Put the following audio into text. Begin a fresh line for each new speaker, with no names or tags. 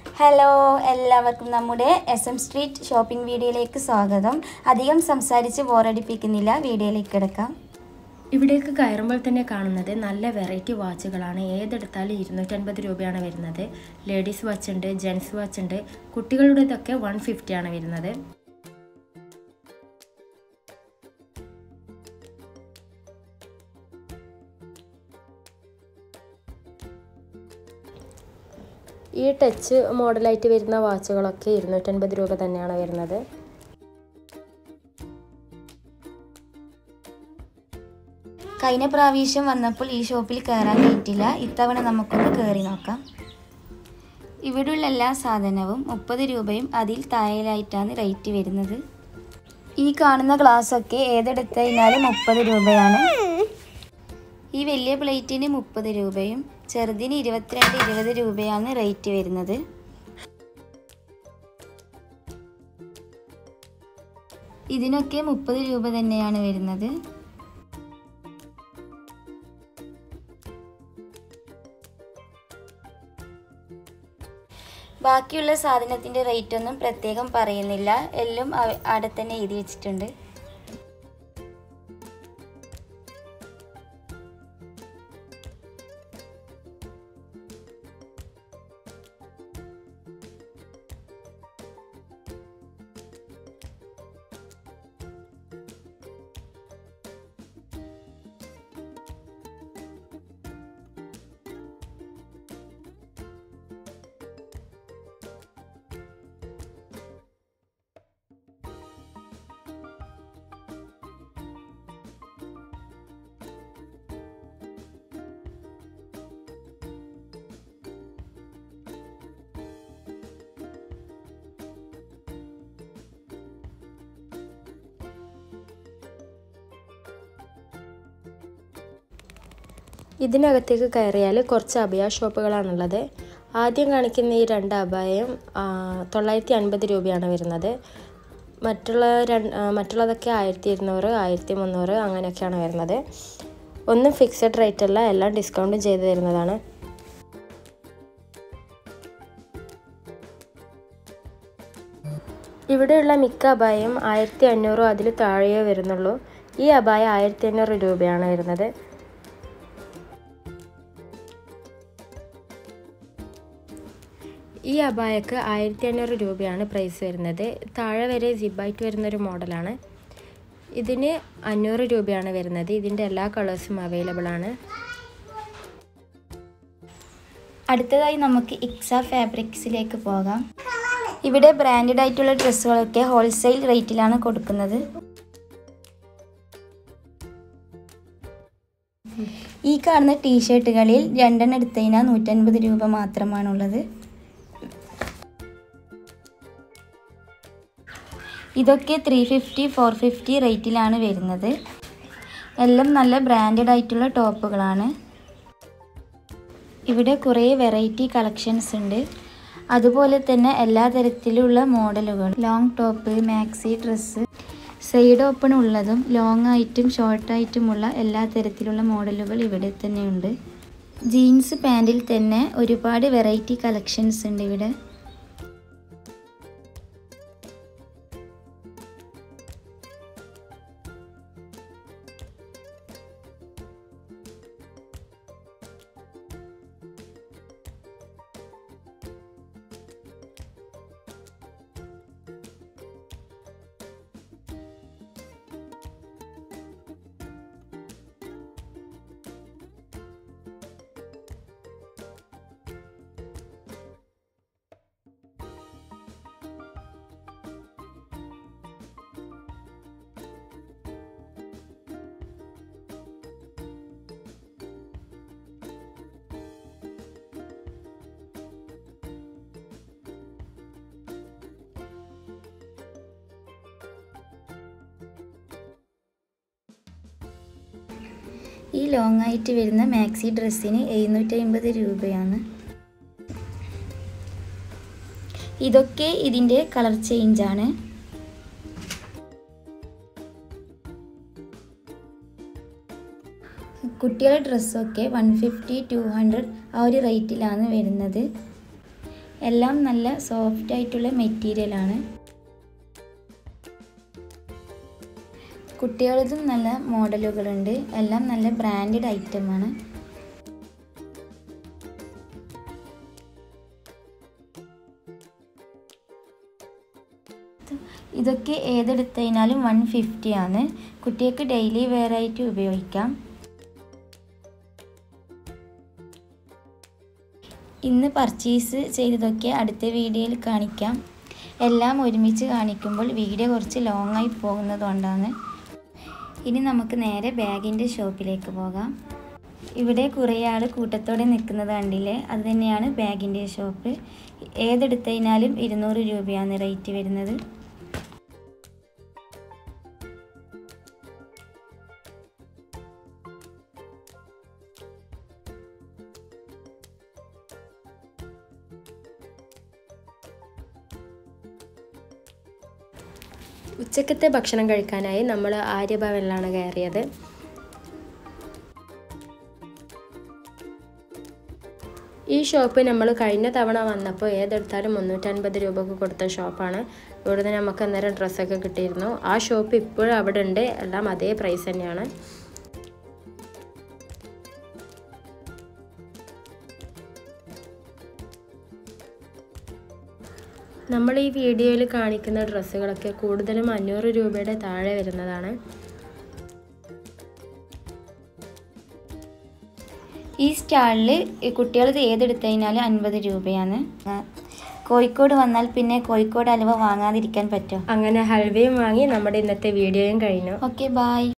hello എല്ലാവർക്കും നമ്മുടെ S M street shopping വീഡിയോയിലേക്ക് സ്വാഗതം അധികം സംസാരിച്ച് ബോറടിപ്പിക്കുന്നില്ല വീഡിയോയിലേക്ക് കിടക്കാം
ഇവിടേക്ക് കയറുമ്പോൾ തന്നെ കാണുന്നത് നല്ല വെറൈറ്റി വാച്ചുകളാണ് ഏതെടുത്താലും ഇരുന്നൂറ്റൻപത് രൂപയാണ് വരുന്നത് ലേഡീസ് വാച്ച് ഉണ്ട് ജെൻസ് വാച്ച് ഉണ്ട് കുട്ടികളുടേതൊക്കെ വൺ ഫിഫ്റ്റി ആണ് വരുന്നത് ഈ ടച്ച് മോഡലായിട്ട് വരുന്ന വാച്ചുകളൊക്കെ ഇരുന്നൂറ്റൻപത് രൂപ തന്നെയാണ് വരുന്നത്
കഴിഞ്ഞ പ്രാവശ്യം വന്നപ്പോൾ ഈ ഷോപ്പിൽ കയറാൻ പറ്റില്ല ഇത്തവണ നമുക്കൊന്ന് കയറി നോക്കാം ഇവിടെയുള്ള എല്ലാ സാധനവും മുപ്പത് രൂപയും അതിൽ താഴെയായിട്ടാണ് റേറ്റ് വരുന്നത് ഈ കാണുന്ന ഗ്ലാസ്സൊക്കെ ഏതെടുത്തതിനാലും മുപ്പത് രൂപയാണ് ഈ വലിയ പ്ലേറ്റിന് മുപ്പത് രൂപയും ചെറുതിന് ഇരുപത്തിരണ്ട് ഇരുപത് രൂപയാണ് റേറ്റ് വരുന്നത് ഇതിനൊക്കെ മുപ്പത് രൂപ തന്നെയാണ് വരുന്നത് ബാക്കിയുള്ള സാധനത്തിൻ്റെ റേറ്റ് ഒന്നും പ്രത്യേകം പറയുന്നില്ല എല്ലാം അവ- അവിടെ തന്നെ എഴുതി വെച്ചിട്ടുണ്ട്
ഇതിനകത്തേക്ക് കയറിയാൽ കുറച്ച് അഭയ ഷോപ്പുകളാണുള്ളത് ആദ്യം കാണിക്കുന്ന ഈ രണ്ട് അഭയം ആ, തൊള്ളായിരത്തി അൻപത് രൂപയാണ് വരുന്നത് മറ്റുള്ള രണ്ട് ആ, മറ്റുള്ളതൊക്കെ ആയിരത്തി ഇരുന്നൂറ് ആയിരത്തി മുന്നൂറ് അങ്ങനെയൊക്കെയാണ് വരുന്നത് ഒന്നും ഫിക്സഡ് റേറ്റ് അല്ല എല്ലാം ഡിസ്കൗണ്ടും ചെയ്ത് തരുന്നതാണ് ഇവിടെയുള്ള മിക്ക അബായം ആയിരത്തി അഞ്ഞൂറോ അതിൽ താഴെയോ വരുന്നുള്ളൂ ഈ അബായ ആയിരത്തി അഞ്ഞൂറ് രൂപയാണ് വരുന്നത് ഈ അബായക്ക് ആയിരത്തി അഞ്ഞൂറ് രൂപയാണ് പ്രൈസ് വരുന്നത് താഴെ വരെ സിബായിട്ട് വരുന്നൊരു മോഡലാണ് ഇതിന് അഞ്ഞൂറ് രൂപയാണ് വരുന്നത് ഇതിൻ്റെ എല്ലാ കളേഴ്സും അവൈലബിൾ ആണ്
അടുത്തതായി നമുക്ക് ഇക്സ ഫാബ്രിക്സിലേക്ക് പോകാം ഇവിടെ ബ്രാൻഡഡ് ആയിട്ടുള്ള ഡ്രസ്സുകളൊക്കെ ഹോൾസെയിൽ റേറ്റിലാണ് കൊടുക്കുന്നത് ഈ കാണുന്ന ടീഷർട്ടുകളിൽ രണ്ടെണ്ണം എടുത്തതിനാൽ നൂറ്റൻപത് രൂപ മാത്രമാണുള്ളത് ഇതൊക്കെ ത്രീ ഫിഫ്റ്റി ഫോർ ഫിഫ്റ്റി റേറ്റിലാണ് വരുന്നത് എല്ലാം നല്ല ബ്രാൻഡഡ് ആയിട്ടുള്ള ടോപ്പുകളാണ് ഇവിടെ കുറേ വെറൈറ്റി കളക്ഷൻസ് ഉണ്ട് അതുപോലെ തന്നെ എല്ലാ തരത്തിലുള്ള മോഡലുകൾ long top maxi dress side open ഉള്ളതും ലോങ് ആയിട്ടും ഷോർട്ട് ആയിട്ടുമുള്ള എല്ലാ തരത്തിലുള്ള മോഡലുകൾ ഇവിടെ തന്നെയുണ്ട് ജീൻസ് പാൻറ്റിൽ തന്നെ ഒരുപാട് വെറൈറ്റി കളക്ഷൻസ് ഉണ്ട് ഇവിടെ ഈ ലോങ് ആയിട്ട് വരുന്ന മാക്സി ഡ്രസ്സിന് എഴുന്നൂറ്റി അമ്പത് രൂപയാണ് ഇതൊക്കെ ഇതിൻ്റെ കളർ ചേഞ്ചാണ് കുട്ടികളുടെ ഡ്രസ്സൊക്കെ വൺ ഫിഫ്റ്റി ടു ഹൺഡ്രഡ് ആ ഒരു റേറ്റിലാണ് വരുന്നത് എല്ലാം നല്ല സോഫ്റ്റ് ആയിട്ടുള്ള മെറ്റീരിയലാണ് കുട്ടികളതും നല്ല മോഡലുകളുണ്ട് എല്ലാം നല്ല ബ്രാൻഡഡ് ഐറ്റമാണ് ഇതൊക്കെ ഏതെടുത്തതിനാലും വൺ ഫിഫ്റ്റി ആണ് കുട്ടികൾക്ക് ഡെയിലി വെയർ ആയിട്ട് ഉപയോഗിക്കാം ഇന്ന് പർച്ചേസ് ചെയ്തതൊക്കെ അടുത്ത വീഡിയോയിൽ കാണിക്കാം എല്ലാം ഒരുമിച്ച് കാണിക്കുമ്പോൾ വീഡിയോ കുറച്ച് ലോങ് ആയി പോകുന്നതുകൊണ്ടാണ് ഇനി നമുക്ക് നേരെ ബാഗിൻ്റെ ഷോപ്പിലേക്ക് പോകാം ഇവിടെ കുറേ ആൾ കൂട്ടത്തോടെ നിൽക്കുന്നത് കണ്ടില്ലേ അത് തന്നെയാണ് ബാഗിൻ്റെ ഷോപ്പ് ഏതെടുത്തതിനാലും ഇരുന്നൂറ് രൂപയാണ് റേറ്റ് വരുന്നത്
ഉച്ചക്കത്തെ ഭക്ഷണം കഴിക്കാനായി നമ്മൾ ആര്യഭവനിലാണ് കയറിയത് ഈ ഷോപ്പ് നമ്മൾ കഴിഞ്ഞ തവണ വന്നപ്പോൾ ഏതെടുത്താലും മുന്നൂറ്റൻപത് രൂപക്ക് കൊടുത്ത ഷോപ്പാണ് ഇവിടുന്ന് നമുക്ക് അന്നേരം ഡ്രസ്സൊക്കെ കിട്ടിയിരുന്നു ആ ഷോപ്പ് ഇപ്പോഴും അവിടെ ഉണ്ട് എല്ലാം അതേ പ്രൈസ് തന്നെയാണ് നമ്മൾ ഈ വീഡിയോയിൽ കാണിക്കുന്ന ഡ്രസ്സുകളൊക്കെ കൂടുതലും അഞ്ഞൂറ് രൂപയുടെ താഴെ വരുന്നതാണ്
ഈ സ്റ്റാളിൽ കുട്ടികളത് ഏതെടുത്തതിനാലും അൻപത് രൂപയാണ് ആ, കോഴിക്കോട് വന്നാൽ പിന്നെ കോഴിക്കോട് അലുവ വാങ്ങാതിരിക്കാൻ പറ്റുമോ
അങ്ങനെ ഹൽവയും വാങ്ങി നമ്മുടെ ഇന്നത്തെ വീഡിയോയും കഴിഞ്ഞു
ഓക്കെ ബായ്